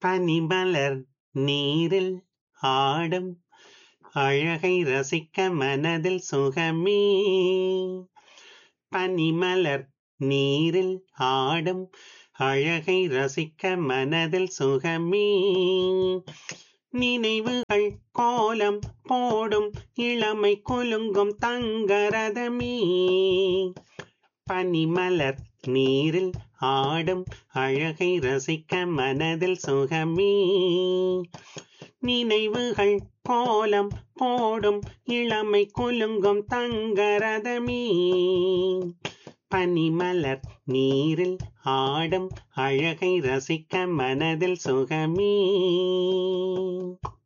பனிமலர் நீரில் ஆடும் அழகை ரசிக்க மனதில் சுகமே பனிமலர் நீரில் ஆடும் அழகை ரசிக்க மனதில் சுகமே நினைவுகள் கோலம் போடும் இளமை குலுங்கும் தங்கரதமே பனிமலர் நீரில் ஆடும் அழகை ரசிக்க மனதில் சுகமே நினைவுகள் கோலம் போடும் இளமை குலுங்கும் தங்கரதமே பனிமலர் நீரில் ஆடும் அழகை ரசிக்க மனதில் சுகமே